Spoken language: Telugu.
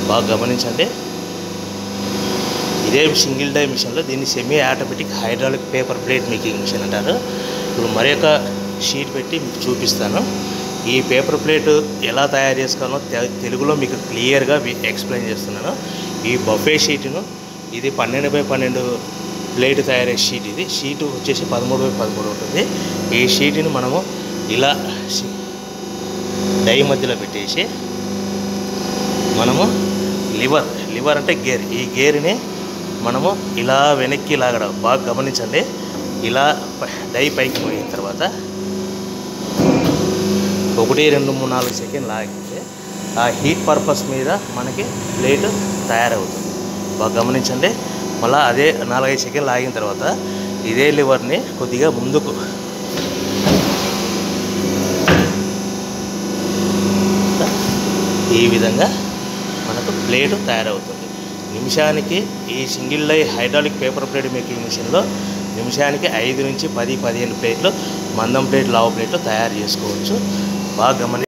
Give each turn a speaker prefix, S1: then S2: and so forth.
S1: బాగా గమనించండి ఇదే సింగిల్ డై మిషన్లో దీన్ని semi automatic hydraulic paper plate making machine అంటారు ఇప్పుడు మరి ఒక షీట్ పెట్టి మీకు చూపిస్తాను ఈ పేపర్ ప్లేట్ ఎలా తయారు చేసుకోవాలో తె- తెలుగులో మీకు క్లియర్గా వి- ఎక్స్ప్లెయిన్ చేస్తున్నాను ఈ బఫే షీట్ను ఇది పన్నెండు బై పన్నెండు ప్లేట్ తయారయ్యే షీట్ ఇది షీట్ వచ్చేసి పదమూడు బై పదమూడు ఉంటుంది ఈ షీట్ని మనము ఇలా షి- డై మధ్యలో పెట్టేసి మనము లివర్ లివర్ అంటే గేర్ ఈ గేర్ని మనము ఇలా వెనక్కి లాగడం బాగా గమనించండి ఇలా ప- డై పైకి పోయిన తర్వాత ఒకటి రెండు మూడు నాలుగు సెకండ్ లాగితే ఆ హీట్ పర్పస్ మీద మనకి ప్లేట్ తయారవుతుంది బాగా గమనించండి మళ్ళీ అదే నాలుగైదు సెకండ్ లాగిన తర్వాత ఇదే లివర్ని కొద్దిగా ముందుకు ఈ విధంగా మనకు ప్లేట్ తయారవుతుంది నిమిషానికి ఈ సింగిల్ లై హైడ్రాలిక్ పేపర్ ప్లేట్ మేకింగ్ మిషన్లో నిమిషానికి ఐదు నుంచి పది పదిహేను ప్లేట్లు మందం ప్లేట్ లావు ప్లేట్లు తయారు చేసుకోవచ్చు బాగా గమని